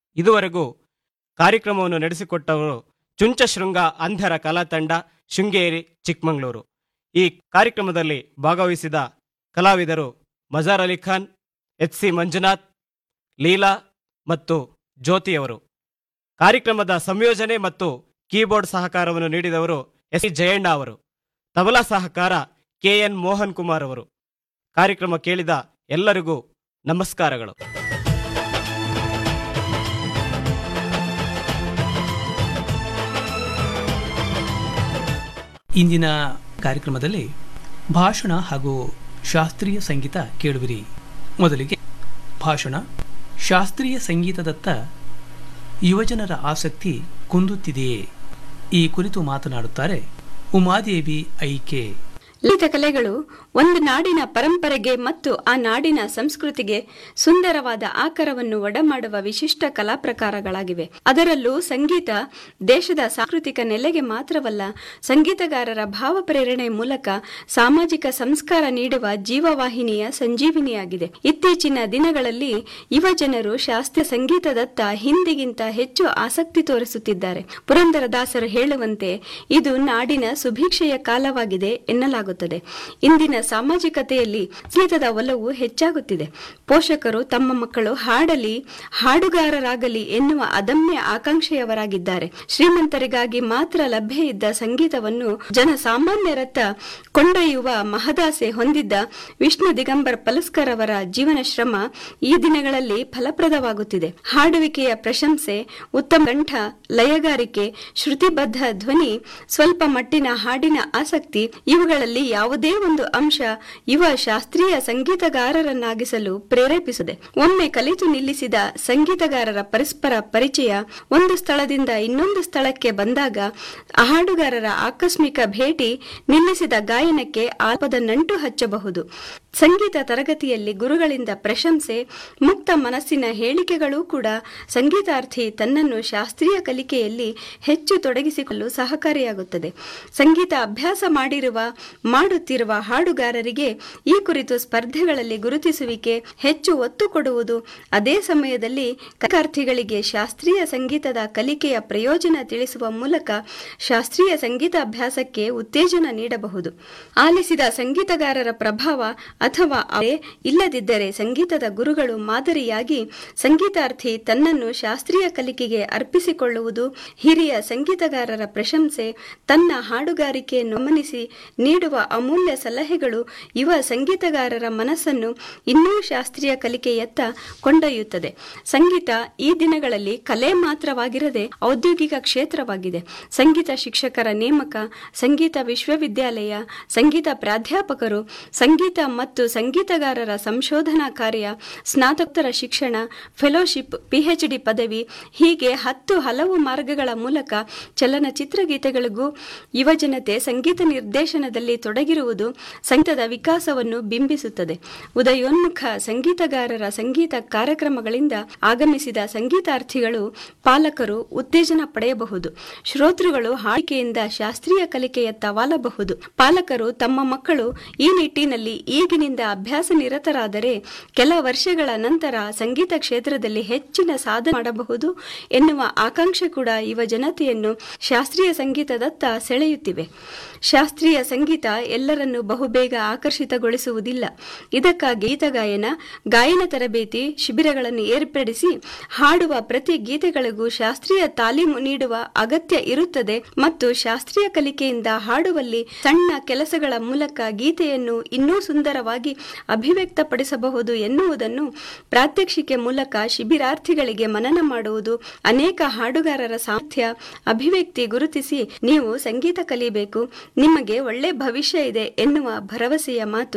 ಇದುವರೆಗೂ ಕಾರ್ಯಕ್ರಮವನ್ನು ನಡೆಸಿಕೊಟ್ಟವರು ಚುಂಚಶೃಂಗ ಅಂಧರ ಕಲಾ ತಂಡ ಶೃಂಗೇರಿ ಚಿಕ್ಕಮಗಳೂರು ಈ ಕಾರ್ಯಕ್ರಮದಲ್ಲಿ ಭಾಗವಹಿಸಿದ ಕಲಾವಿದರು ಮಜಾರ್ ಅಲಿ ಖಾನ್ ಎಚ್ ಸಿ ಮಂಜುನಾಥ್ ಲೀಲಾ ಮತ್ತು ಜ್ಯೋತಿಯವರು ಕಾರ್ಯಕ್ರಮದ ಸಂಯೋಜನೆ ಮತ್ತು ಕೀಬೋರ್ಡ್ ಸಹಕಾರವನ್ನು ನೀಡಿದವರು ಎಸ್ ಸಿ ಜಯಣ್ಣ ಅವರು ತಬಲಾ ಸಹಕಾರ ಕೆಎನ್ ಮೋಹನ್ ಕುಮಾರ್ ಅವರು ಕಾರ್ಯಕ್ರಮ ಕೇಳಿದ ಎಲ್ಲರಿಗೂ ನಮಸ್ಕಾರಗಳು ಇಂದಿನ ಕಾರ್ಯಕ್ರಮದಲ್ಲಿ ಭಾಷಣ ಹಾಗೂ ಶಾಸ್ತ್ರೀಯ ಸಂಗೀತ ಕೇಳುವಿರಿ ಮೊದಲಿಗೆ ಭಾಷಣ ಶಾಸ್ತ್ರೀಯ ಸಂಗೀತದತ್ತ ಯುವಜನರ ಆಸಕ್ತಿ ಕುಂದುತ್ತಿದೆಯೇ ಈ ಕುರಿತು ಮಾತನಾಡುತ್ತಾರೆ ಉಮಾದೇವಿ ಐಕೆ ಲಲಿತ ಕಲೆಗಳು ಒಂದು ನಾಡಿನ ಪರಂಪರೆಗೆ ಮತ್ತು ಆ ನಾಡಿನ ಸಂಸ್ಕೃತಿಗೆ ಸುಂದರವಾದ ಆಕಾರವನ್ನು ಒಡಮಾಡುವ ವಿಶಿಷ್ಟ ಕಲಾ ಪ್ರಕಾರಗಳಾಗಿವೆ ಅದರಲ್ಲೂ ಸಂಗೀತ ದೇಶದ ಸಾಂಸ್ಕೃತಿಕ ನೆಲೆಗೆ ಮಾತ್ರವಲ್ಲ ಸಂಗೀತಗಾರರ ಭಾವಪ್ರೇರಣೆ ಮೂಲಕ ಸಾಮಾಜಿಕ ಸಂಸ್ಕಾರ ನೀಡುವ ಜೀವವಾಹಿನಿಯ ಸಂಜೀವಿನಿಯಾಗಿದೆ ಇತ್ತೀಚಿನ ದಿನಗಳಲ್ಲಿ ಯುವ ಜನರು ಶಾಸ್ತ್ರೀಯ ಸಂಗೀತದತ್ತ ಹಿಂದಿಗಿಂತ ಹೆಚ್ಚು ಆಸಕ್ತಿ ತೋರಿಸುತ್ತಿದ್ದಾರೆ ಪುರಂದರದಾಸರು ಹೇಳುವಂತೆ ಇದು ನಾಡಿನ ಸುಭಿಕ್ಷೆಯ ಕಾಲವಾಗಿದೆ ಎನ್ನಲಾಗುತ್ತದೆ ಇಂದಿನ ಸಾಮಾಜಿಕತೆಯಲ್ಲಿ ಸಂಗೀತದ ಒಲವು ಹೆಚ್ಚಾಗುತ್ತಿದೆ ಪೋಷಕರು ತಮ್ಮ ಮಕ್ಕಳು ಹಾಡಲಿ ಹಾಡುಗಾರರಾಗಲಿ ಎನ್ನುವ ಅದಮ್ಯ ಆಕಾಂಕ್ಷೆಯವರಾಗಿದ್ದಾರೆ ಶ್ರೀಮಂತರಿಗಾಗಿ ಮಾತ್ರ ಲಭ್ಯ ಇದ್ದ ಸಂಗೀತವನ್ನು ಜನಸಾಮಾನ್ಯರತ್ತ ಕೊಂಡೊಯ್ಯುವ ಮಹದಾಸೆ ಹೊಂದಿದ್ದ ವಿಷ್ಣು ದಿಗಂಬರ್ ಪಲಸ್ಕರ್ ಅವರ ಜೀವನ ಶ್ರಮ ಈ ದಿನಗಳಲ್ಲಿ ಫಲಪ್ರದವಾಗುತ್ತಿದೆ ಹಾಡುವಿಕೆಯ ಪ್ರಶಂಸೆ ಉತ್ತಮ ಕಂಠ ಲಯಗಾರಿಕೆ ಶ್ರುತಿಬದ್ಧ ಧ್ವನಿ ಸ್ವಲ್ಪ ಮಟ್ಟಿನ ಹಾಡಿನ ಆಸಕ್ತಿ ಇವುಗಳಲ್ಲಿ ಯಾವುದೇ ಒಂದು ಅಂಶ ಯುವ ಶಾಸ್ತ್ರೀಯ ಸಂಗೀತಗಾರರನ್ನಾಗಿಸಲು ಪ್ರೇರೇಪಿಸಿದೆ ಒಮ್ಮೆ ಕಲಿತು ನಿಲ್ಲಿಸಿದ ಸಂಗೀತಗಾರರ ಪರಸ್ಪರ ಪರಿಚಯ ಒಂದು ಸ್ಥಳದಿಂದ ಇನ್ನೊಂದು ಸ್ಥಳಕ್ಕೆ ಬಂದಾಗ ಹಾಡುಗಾರರ ಆಕಸ್ಮಿಕ ಭೇಟಿ ನಿಲ್ಲಿಸಿದ ಗಾಯನಕ್ಕೆ ಆಲ್ಪದ ನಂಟು ಹಚ್ಚಬಹುದು ಸಂಗೀತ ತರಗತಿಯಲ್ಲಿ ಗುರುಗಳಿಂದ ಪ್ರಶಂಸೆ ಮುಕ್ತ ಮನಸ್ಸಿನ ಹೇಳಿಕೆಗಳೂ ಕೂಡ ಸಂಗೀತಾರ್ಥಿ ತನ್ನನ್ನು ಶಾಸ್ತ್ರೀಯ ಕಲಿಕೆಯಲ್ಲಿ ಹೆಚ್ಚು ತೊಡಗಿಸಿಕೊಳ್ಳಲು ಸಹಕಾರಿಯಾಗುತ್ತದೆ ಸಂಗೀತ ಅಭ್ಯಾಸ ಮಾಡಿರುವ ಮಾಡುತ್ತಿರುವ ಹಾಡುಗಾರರಿಗೆ ಈ ಕುರಿತು ಸ್ಪರ್ಧೆಗಳಲ್ಲಿ ಗುರುತಿಸುವಿಕೆ ಹೆಚ್ಚು ಒತ್ತು ಕೊಡುವುದು ಅದೇ ಸಮಯದಲ್ಲಿ ಕಲಿಕಾರ್ಥಿಗಳಿಗೆ ಶಾಸ್ತ್ರೀಯ ಸಂಗೀತದ ಕಲಿಕೆಯ ಪ್ರಯೋಜನ ತಿಳಿಸುವ ಮೂಲಕ ಶಾಸ್ತ್ರೀಯ ಸಂಗೀತ ಅಭ್ಯಾಸಕ್ಕೆ ಉತ್ತೇಜನ ನೀಡಬಹುದು ಆಲಿಸಿದ ಸಂಗೀತಗಾರರ ಪ್ರಭಾವ ಅಥವಾ ಅವರೇ ಇಲ್ಲದಿದ್ದರೆ ಸಂಗೀತದ ಗುರುಗಳು ಮಾದರಿಯಾಗಿ ಸಂಗೀತಾರ್ಥಿ ತನ್ನನ್ನು ಶಾಸ್ತ್ರೀಯ ಕಲಿಕೆಗೆ ಅರ್ಪಿಸಿಕೊಳ್ಳುವುದು ಹಿರಿಯ ಸಂಗೀತಗಾರರ ಪ್ರಶಂಸೆ ತನ್ನ ಹಾಡುಗಾರಿಕೆಯನ್ನು ಗಮನಿಸಿ ನೀಡುವ ಅಮೂಲ್ಯ ಸಲಹೆಗಳು ಯುವ ಸಂಗೀತಗಾರರ ಮನಸ್ಸನ್ನು ಇನ್ನೂ ಶಾಸ್ತ್ರೀಯ ಕಲಿಕೆಯತ್ತ ಕೊಂಡೊಯ್ಯುತ್ತದೆ ಸಂಗೀತ ಈ ದಿನಗಳಲ್ಲಿ ಕಲೆ ಮಾತ್ರವಾಗಿರದೆ ಔದ್ಯೋಗಿಕ ಕ್ಷೇತ್ರವಾಗಿದೆ ಸಂಗೀತ ಶಿಕ್ಷಕರ ನೇಮಕ ಸಂಗೀತ ವಿಶ್ವವಿದ್ಯಾಲಯ ಸಂಗೀತ ಪ್ರಾಧ್ಯಾಪಕರು ಸಂಗೀತ ಮತ್ತು ಸಂಗೀತಗಾರರ ಸಂಶೋಧನಾ ಕಾರ್ಯ ಸ್ನಾತಕೋತ್ತರ ಶಿಕ್ಷಣ ಫೆಲೋಶಿಪ್ ಪಿಎಚ್ಡಿ ಪದವಿ ಹೀಗೆ ಹತ್ತು ಹಲವು ಮಾರ್ಗಗಳ ಮೂಲಕ ಚಲನಚಿತ್ರ ಗೀತೆಗಳಿಗೂ ಯುವಜನತೆ ಸಂಗೀತ ನಿರ್ದೇಶನದಲ್ಲಿ ತೊಡಗಿರುವುದು ಸಂಗೀತದ ವಿಕಾಸವನ್ನು ಬಿಂಬಿಸುತ್ತದೆ ಉದಯೋನ್ಮುಖ ಸಂಗೀತಗಾರರ ಸಂಗೀತ ಕಾರ್ಯಕ್ರಮಗಳಿಂದ ಆಗಮಿಸಿದ ಸಂಗೀತಾರ್ಥಿಗಳು ಪಾಲಕರು ಉತ್ತೇಜನ ಪಡೆಯಬಹುದು ಶ್ರೋತೃಗಳು ಹಾಡಿಕೆಯಿಂದ ಶಾಸ್ತ್ರೀಯ ಕಲಿಕೆಯತ್ತ ವಾಲಬಹುದು ಪಾಲಕರು ತಮ್ಮ ಮಕ್ಕಳು ಈ ನಿಟ್ಟಿನಲ್ಲಿ ಈಗಿನಿಂದ ಅಭ್ಯಾಸ ನಿರತರಾದರೆ ಕೆಲ ವರ್ಷಗಳ ನಂತರ ಸಂಗೀತ ಕ್ಷೇತ್ರದಲ್ಲಿ ಹೆಚ್ಚಿನ ಸಾಧನೆ ಮಾಡಬಹುದು ಎನ್ನುವ ಆಕಾಂಕ್ಷೆ ಕೂಡ ಯುವ ಜನತೆಯನ್ನು ಶಾಸ್ತ್ರೀಯ ಸಂಗೀತದತ್ತ ಸೆಳೆಯುತ್ತಿವೆ ಶಾಸ್ತ್ರೀಯ ಸಂಗೀತ ಎಲ್ಲರನ್ನು ಬಹುಬೇಗ ಆಕರ್ಷಿತಗೊಳಿಸುವುದಿಲ್ಲ ಇದಕ್ಕಾಗಿ ಗೀತಗಾಯನ ಗಾಯನ ತರಬೇತಿ ಶಿಬಿರಗಳನ್ನು ಏರ್ಪಡಿಸಿ ಹಾಡುವ ಪ್ರತಿ ಗೀತೆಗಳಿಗೂ ಶಾಸ್ತ್ರೀಯ ತಾಲೀಮು ನೀಡುವ ಅಗತ್ಯ ಇರುತ್ತದೆ ಮತ್ತು ಶಾಸ್ತ್ರೀಯ ಕಲಿಕೆಯಿಂದ ಹಾಡುವಲ್ಲಿ ಸಣ್ಣ ಕೆಲಸಗಳ ಮೂಲಕ ಗೀತೆಯನ್ನು ಇನ್ನೂ ಸುಂದರವಾಗಿ ಅಭಿವ್ಯಕ್ತಪಡಿಸಬಹುದು ಎನ್ನುವುದನ್ನು ಪ್ರಾತ್ಯಕ್ಷಿಕೆ ಮೂಲಕ ಶಿಬಿರಾರ್ಥಿಗಳಿಗೆ ಮನನ ಮಾಡುವುದು ಅನೇಕ ಹಾಡುಗಾರರ ಸಾಮರ್ಥ್ಯ ಅಭಿವ್ಯಕ್ತಿ ಗುರುತಿಸಿ ನೀವು ಸಂಗೀತ ಕಲಿಯಬೇಕು ನಿಮಗೆ ಒಳ್ಳೆ ಭವಿಷ್ಯ ಇದೆ ಎನ್ನುವ ಭರವಸೆಯ ಮಾತು